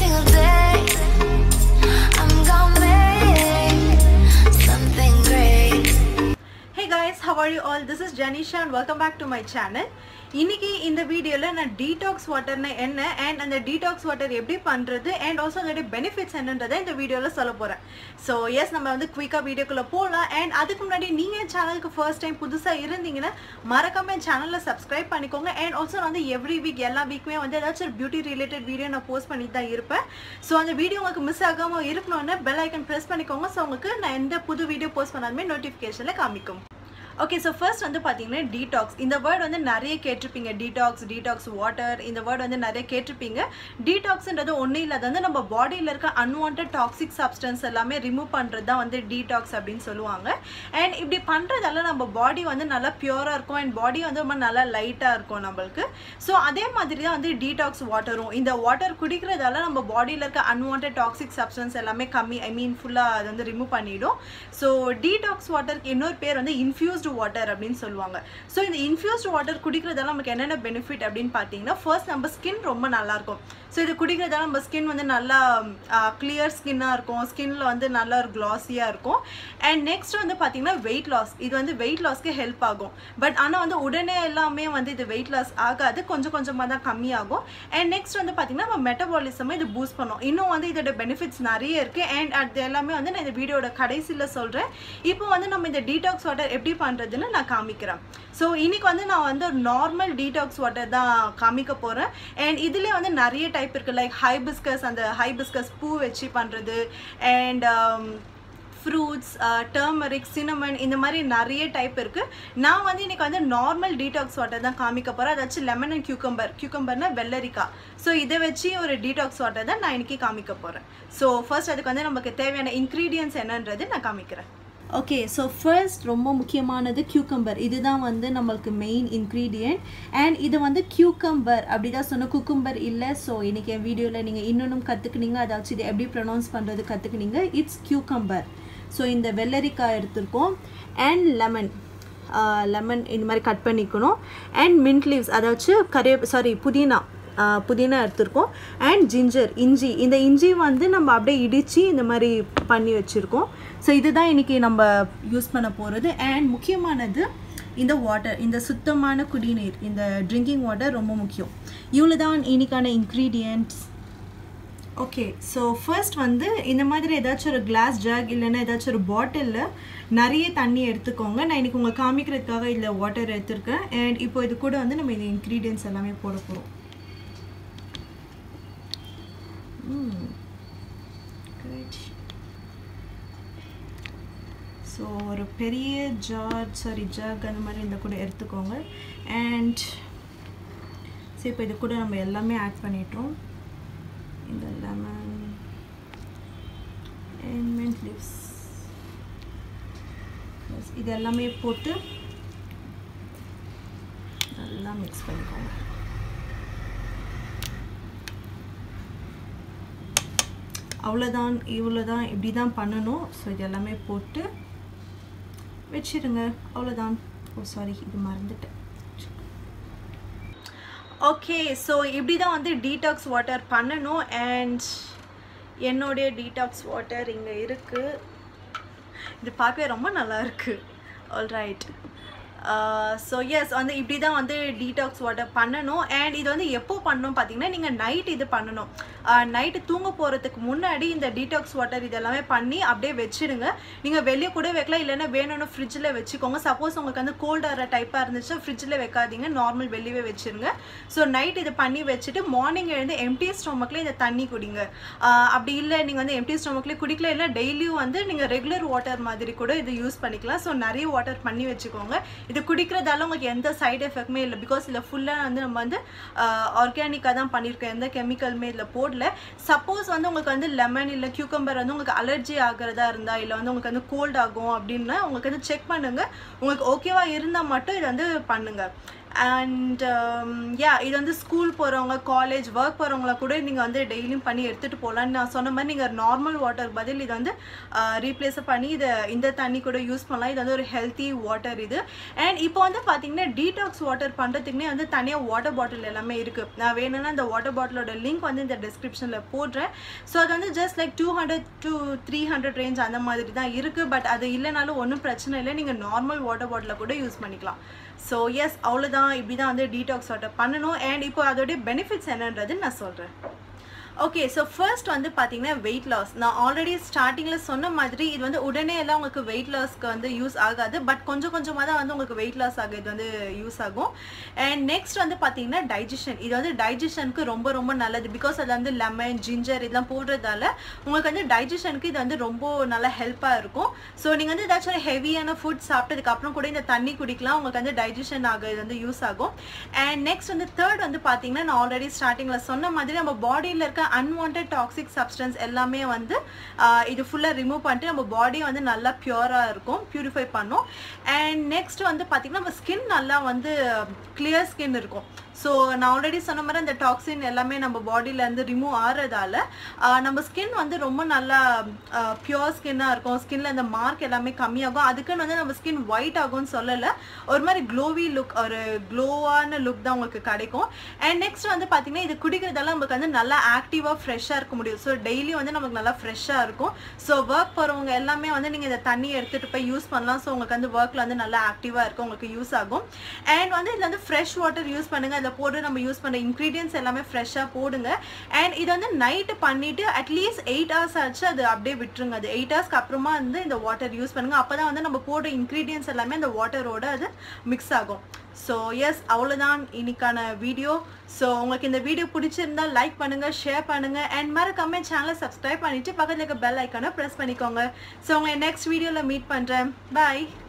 single day. I'm gonna make something great. Hey guys, how are you all? This is Janisha and welcome back to my channel. இன்னைக்கு இந்த வீடியோவில் நான் detox வாட்டர்னா என்ன and அந்த detox water எப்படி பண்ணுறது and also அதோடைய benefits என்னன்றதை இந்த வீடியோவில் சொல்ல போகிறேன் ஸோ எஸ் நம்ம வந்து குயிக்காக வீடியோக்குள்ளே போகலாம் அண்ட் அதுக்கு முன்னாடி நீங்கள் என் சேனலுக்கு ஃபர்ஸ்ட் டைம் புதுசாக இருந்தீங்கன்னா மறக்காம என் சேனலை சப்ஸ்கிரைப் பண்ணிக்கோங்க அண்ட் ஆல்சோ நான் வந்து எவ்ரி வீக் எல்லா வீக்குமே வந்து ஏதாச்சும் ஒரு பியூட்டி ரிலேட்டட் வீடியோ நான் போஸ்ட் பண்ணி தான் இருப்பேன் ஸோ அந்த வீடியோ உங்களுக்கு மிஸ் ஆகாமல் இருக்கணும்னு பெல் ஐக்கன் ப்ரெஸ் பண்ணிக்கோங்க ஸோ உங்களுக்கு நான் எந்த புது வீடியோ போஸ்ட் பண்ணாலுமே நோட்டிஃபிகேஷனில் காமிக்கும் ஓகே ஸோ ஃபர்ஸ்ட் வந்து பார்த்தீங்கன்னா டீடாக்ஸ் இந்த வேர்ட் வந்து நிறைய கேட்டிருப்பீங்க டீடாக்ஸ் டீடாக்ஸ் வாட்டர் இந்த வேர்ட் வந்து நிறைய கேட்டிருப்பீங்க டீடாக்ஸ்ன்றது ஒன்றும் இல்லை அது வந்து நம்ம பாடியில் இருக்க அன்வான்ட் டாக்ஸிக் சப்ஸ்டன்ஸ் எல்லாமே ரிமூவ் பண்ணுறது தான் வந்து டீடாக்ஸ் அப்படின்னு சொல்லுவாங்க அண்ட் இப்படி பண்ணுறதால நம்ம பாடி வந்து நல்லா பியூராக இருக்கும் அண்ட் பாடி வந்து ரொம்ப நல்லா லைட்டாக இருக்கும் நம்மளுக்கு ஸோ அதே மாதிரி தான் வந்து டீடாக்ஸ் வாட்டரும் இந்த வாட்டர் குடிக்கிறதால நம்ம பாடியில் இருக்க அன்வான்ட் டாக்ஸிக் சப்ஸ்டன்ஸ் எல்லாமே கம்மி ஐ மீன் ஃபுல்லாக அது வந்து ரிமூவ் பண்ணிடும் ஸோ டீடாக்ஸ் வாட்டருக்கு இன்னொரு பேர் வந்து இன்ஃபியூஸ்டு வாட்டர் அப்படின்னு சொல்லுவாங்க ஸோ இந்த இன்ஃபியூஸ்டு வாட்டர் குடிக்கிறதால நமக்கு என்னென்ன பெனிஃபிட் அப்படின்னு பார்த்தீங்கன்னா ஃபர்ஸ்ட் நம்ம ஸ்கின் ரொம்ப நல்லாயிருக்கும் ஸோ இது குடிக்கிறதால நம்ம ஸ்கின் வந்து நல்லா கிளியர் ஸ்கின்னாக இருக்கும் ஸ்கின்ல வந்து நல்ல ஒரு க்ளாஸியாக இருக்கும் அண்ட் நெக்ஸ்ட் வந்து பார்த்தீங்கன்னா வெயிட் லாஸ் இது வந்து வெயிட் லாஸ்க்கு ஹெல்ப் ஆகும் பட் ஆனால் வந்து உடனே எல்லாமே வந்து இது வெயிட் லாஸ் ஆகாது கொஞ்சம் கொஞ்சமாக தான் கம்மியாகும் அண்ட் நெக்ஸ்ட் வந்து பார்த்தீங்கன்னா நம்ம மெட்டபாலிசமை இது பூஸ்ட் பண்ணும் இன்னும் வந்து இதோட பெனிஃபிட்ஸ் நிறைய இருக்குது அண்ட் அது எல்லாமே வந்து நான் இந்த வீடியோட கடைசியில் சொல்கிறேன் இப்போ வந்து நம்ம இந்த டீடாக்ஸ் வாட்டர் எப்படி பண்ணுறதுன்னு நான் காமிக்கிறேன் ஸோ இன்னைக்கு வந்து நான் வந்து ஒரு நார்மல் டீடாக்ஸ் வாட்டர் தான் காமிக்க போகிறேன் அண்ட் இதுலேயே வந்து நிறைய டைப் இருக்குது லைக் ஹைபிஸ்கஸ் அந்த ஹைபிஸ்கஸ் பூ வச்சு பண்ணுறது அண்ட் ஃப்ரூட்ஸ் டர்மரிக் சினமன் இந்த மாதிரி நிறைய டைப் இருக்குது நான் வந்து இன்னைக்கு வந்து நார்மல் டீடாக்ஸ் வாட்டர் தான் காமிக்க போகிறேன் அதாச்சும் லெமன் அண்ட் கியூக்கம்பர் கியூக்கம்பர்னா வெள்ளரிக்காய் ஸோ இதை வச்சு ஒரு டீடாக்ஸ் வாட்டர் தான் நான் இன்னைக்கு காமிக்க போகிறேன் ஸோ ஃபர்ஸ்ட் அதுக்கு வந்து நமக்கு தேவையான இன்க்ரீடியன்ஸ் என்னன்றது நான் காமிக்கிறேன் ஓகே ஸோ ஃபர்ஸ்ட் ரொம்ப முக்கியமானது கியூக்கம்பர் இதுதான் வந்து நம்மளுக்கு மெயின் இன்க்ரீடியன்ட் அண்ட் இது வந்து கியூக்கம்பர் அப்படி தான் சொன்ன குக்கும்பர் இல்லை ஸோ இன்றைக்கி என் வீடியோவில் நீங்கள் இன்னொன்றும் கற்றுக்குனீங்க அதாச்சும் இது எப்படி ப்ரொனவுன்ஸ் பண்ணுறது கற்றுக்குனீங்க இட்ஸ் கியூக்கம்பர் ஸோ இந்த வெள்ளரிக்காய் எடுத்திருக்கோம் அண்ட் லெமன் லெமன் இந்த மாதிரி கட் பண்ணிக்கணும் அண்ட் மின்ட் லீவ்ஸ் அதாச்சும் கரே சாரி புதினா புதினா எடுத்திருக்கோம் அண்ட் ஜிஞ்சர் இஞ்சி இந்த இஞ்சி வந்து நம்ம அப்படியே இடித்து இந்த மாதிரி பண்ணி வச்சுருக்கோம் ஸோ இதுதான் இன்றைக்கி நம்ம யூஸ் பண்ண போகிறது அண்ட் முக்கியமானது இந்த வாட்டர் இந்த சுத்தமான குடிநீர் இந்த ட்ரிங்கிங் வாட்டர் ரொம்ப முக்கியம் இவ்வளோ தான் இன்னைக்கான இன்க்ரீடியன்ட்ஸ் ஓகே ஸோ ஃபர்ஸ்ட் வந்து இந்த மாதிரி ஏதாச்சும் ஒரு கிளாஸ் ஜாக் இல்லைன்னா ஏதாச்சும் ஒரு பாட்டிலில் நிறைய தண்ணி எடுத்துக்கோங்க நான் இன்றைக்கி உங்களுக்கு காமிக்கிறதுக்காக இதில் வாட்டர் எடுத்திருக்கேன் அண்ட் இப்போ இது கூட வந்து நம்ம இந்த இன்க்ரீடியன்ஸ் எல்லாமே போட போகிறோம் ஸோ ஒரு பெரிய ஜார் சாரி ஜாக் அந்த மாதிரி இந்த கூட எடுத்துக்கோங்க அண்ட் ஸோ இப்போ இது கூட நம்ம எல்லாமே ஆட் பண்ணிட்டோம் இந்த லெமன் அண்ட் மின்ட் லீவ்ஸ் இது எல்லாமே போட்டு நல்லா மிக்ஸ் பண்ணிக்கோங்க அவ்வளோதான் இவ்வளோ தான் இப்படி தான் பண்ணணும் ஸோ இது எல்லாமே போட்டு வச்சிருங்க அவ்வளோதான் ஓ சாரி இது மறந்துட்டேன் ஓகே ஸோ இப்படி தான் வந்து டீடாக்ஸ் வாட்டர் பண்ணணும் அண்ட் என்னுடைய டீடாக்ஸ் வாட்டர் இங்கே இருக்குது இது பார்க்கவே ரொம்ப நல்லா இருக்குது ஆல்ரைட் ஸோ எஸ் வந்து இப்படி தான் வந்து டீடாக்ஸ் வாட்டர் பண்ணணும் அண்ட் இது வந்து எப்போ பண்ணணும் பார்த்தீங்கன்னா நீங்கள் நைட் இது பண்ணணும் நைட்டு தூங்க போகிறதுக்கு முன்னாடி இந்த டீடாக்ஸ் வாட்டர் இதெல்லாமே பண்ணி அப்படியே வச்சிடுங்க நீங்கள் வெளியே கூட வைக்கலாம் இல்லைன்னா வேணும்னு ஃப்ரிட்ஜில் வச்சுக்கோங்க சப்போஸ் உங்களுக்கு வந்து கோல்டாகிற டைப்பாக இருந்துச்சுன்னா ஃப்ரிட்ஜில் வைக்காதீங்க நார்மல் வெளியவே வச்சுருங்க ஸோ நைட் இது பண்ணி வச்சுட்டு மார்னிங் எழுந்து எம்டி ஸ்டொமக்கில் இந்த தண்ணி குடிங்க அப்படி இல்லை நீங்கள் வந்து எம்டி ஸ்டொமக்லேயே குடிக்கல இல்லை டெய்லியும் வந்து நீங்கள் ரெகுலர் வாட்டர் மாதிரி கூட இது யூஸ் பண்ணிக்கலாம் ஸோ நிறைய வாட்டர் பண்ணி வச்சுக்கோங்க இது குடிக்கிறதால உங்களுக்கு எந்த சைடு எஃபெக்ட்மே இல்லை பிகாஸ் இதில் ஃபுல்லாக வந்து நம்ம வந்து ஆர்கானிக்காக தான் பண்ணியிருக்கோம் எந்த கெமிக்கலுமே இதில் போடல சப்போஸ் வந்து உங்களுக்கு வந்து லெமன் இல்லை கியூக்கம்பர் வந்து உங்களுக்கு அலர்ஜி ஆகிறதா இருந்தால் இல்லை வந்து உங்களுக்கு வந்து கோல்ட் ஆகும் அப்படின்னா உங்களுக்கு வந்து செக் பண்ணுங்கள் உங்களுக்கு ஓகேவா இருந்தால் மட்டும் இதை வந்து பண்ணுங்கள் அண்ட் யா இது வந்து ஸ்கூல் போகிறவங்க காலேஜ் ஒர்க் போகிறவங்கள கூட நீங்கள் வந்து டெய்லியும் பண்ணி எடுத்துகிட்டு போகலான்னு நான் சொன்ன மாதிரி நீங்கள் நார்மல் வாட்டர் பதில் இது வந்து ரீப்ளேஸ் பண்ணி இதை இந்த தண்ணி கூட யூஸ் பண்ணலாம் இது வந்து ஒரு ஹெல்த்தி வாட்டர் இது அண்ட் இப்போ வந்து பார்த்தீங்கன்னா டீடாக்ஸ் வாட்டர் பண்ணுறதுக்குனே வந்து தனியாக வாட்டர் பாட்டில் எல்லாமே இருக்குது நான் வேணும்னா இந்த வாட்டர் பாட்டிலோட லிங்க் வந்து இந்த டிஸ்கிரிப்ஷனில் போடுறேன் ஸோ அது வந்து just like two hundred to three hundred range அந்த மாதிரி தான் இருக்குது பட் அது இல்லைனாலும் ஒன்றும் பிரச்சனை இல்லை நீங்கள் நார்மல் வாட்டர் பாட்டிலை கூட யூஸ் பண்ணிக்கலாம் ஸோ எஸ் அவ்வளோதான் இப்படி தான் வந்து டீடாக்ஸ் வாட்டர் பண்ணணும் அண்ட் இப்போ அதோடைய பெனிஃபிட்ஸ் என்னன்றது நான் சொல்கிறேன் ஓகே ஸோ ஃபர்ஸ்ட் வந்து பார்த்தீங்கன்னா வெயிட் லாஸ் நான் ஆல்ரெடி ஸ்டார்டிங்கில் சொன்ன மாதிரி இது வந்து உடனே எல்லாம் உங்களுக்கு வெயிட் லாஸ்க்கு வந்து யூஸ் ஆகாது பட் கொஞ்சம் கொஞ்சமாக தான் வந்து உங்களுக்கு வெயிட் லாஸ் ஆக இது வந்து யூஸ் ஆகும் அண்ட் நெக்ஸ்ட் வந்து பார்த்தீங்கன்னா டைஜஷன் இது வந்து டைஜஷனுக்கு ரொம்ப ரொம்ப நல்லது பிகாஸ் அது வந்து லெமன் ஜிஞ்சர் இதெல்லாம் போடுறதால உங்களுக்கு வந்து டைஜஷனுக்கு இது வந்து ரொம்ப நல்லா ஹெல்ப்பாக இருக்கும் ஸோ நீங்கள் வந்து ஏதாச்சும் ஒரு ஹெவியான ஃபுட் சாப்பிட்டதுக்கு அப்புறம் கூட இந்த தண்ணி குடிக்கலாம் உங்களுக்கு வந்து டைஜஷன் ஆக இது வந்து யூஸ் ஆகும் அண்ட் நெக்ஸ்ட் வந்து தேர்ட் வந்து பார்த்தீங்கன்னா நான் ஆல்ரெடி ஸ்டார்டிங்கில் சொன்ன மாதிரி நம்ம பாடியில் இருக்க அன்வான்ட் டாக்ஸிக் சப்ஸ்டன்ஸ் எல்லாமே வந்து ஆஹ், இது ஃபுல்லாக ரிமூவ் பண்ணிட்டு நம்ம பாடி வந்து நல்லா பியூராக இருக்கும் பியூரிஃபை பண்ணும் அண்ட் நெக்ஸ்ட் வந்து பார்த்திங்கன்னா நம்ம ஸ்கின் நல்லா வந்து கிளியர் ஸ்கின் இருக்கும் ஸோ நான் ஆல்ரெடி சொன்ன மாதிரி அந்த டாக்ஸின் எல்லாமே நம்ம பாடியிலேருந்து ரிமூவ் ஆகிறதால ஆஹ், நம்ம ஸ்கின் வந்து ரொம்ப நல்லா பியூர் ஸ்கின்னாக இருக்கும் ஸ்கின்ல அந்த மார்க் எல்லாமே கம்மியாகும் அதுக்குன்னு வந்து நம்ம ஸ்கின் ஒயிட் ஆகும்னு சொல்லலை ஒரு மாதிரி க்ளோவி லுக் ஒரு க்ளோவான லுக் தான் உங்களுக்கு கிடைக்கும் அண்ட் நெக்ஸ்ட் வந்து பார்த்தீங்கன்னா இது குடிக்கிறதால நமக்கு வந்து நல்லா ஆக்டிவாக ஃப்ரெஷ்ஷாக இருக்க முடியும் ஸோ டெய்லி வந்து நமக்கு நல்லா ஃப்ரெஷ்ஷாக இருக்கும் ஸோ ஒர்க் போகிறவங்க எல்லாமே வந்து நீங்கள் இந்த தண்ணி எடுத்துகிட்டு போய் யூஸ் பண்ணலாம் ஸோ உங்களுக்கு வந்து ஒர்க்கில் வந்து நல்லா ஆக்டிவாக இருக்கும் உங்களுக்கு யூஸ் ஆகும் அண்ட் வந்து இதில் வந்து ஃப்ரெஷ் வாட்டர் யூஸ் பண்ணுங்கள் அதில் போட்டு நம்ம யூஸ் பண்ணுற இன்க்ரீடியன்ஸ் எல்லாமே ஃப்ரெஷ்ஷாக போடுங்க அண்ட் இது வந்து நைட்டு பண்ணிவிட்டு அட்லீஸ்ட் எயிட் ஹவர்ஸ் ஆச்சு அது அப்படியே விட்டுருங்க அது எயிட் ஹவர்ஸ்க்கு அப்புறமா வந்து இந்த வாட்டர் யூஸ் பண்ணுங்கள் அப்போ தான் வந்து நம்ம போடுற இன்க்ரீடியன்ஸ் எல்லாமே அந்த வாட்டரோட அது மிக்ஸ் ஆகும் ஸோ எஸ் அவ்வளோதான் இன்னைக்கான வீடியோ ஸோ உங்களுக்கு இந்த வீடியோ பிடிச்சிருந்தா லைக் பண்ணுங்க ஷேர் பண்ணுங்க அண்ட் மறக்காம சேனலை சப்ஸ்கிரைப் பண்ணிட்டு பக்கத்துல இருக்க பெல் ஐக்கானை ப்ரெஸ் பண்ணிக்கோங்க ஸோ உங்களை நெக்ஸ்ட் வீடியோவில் மீட் பண்ணுறேன் பாய்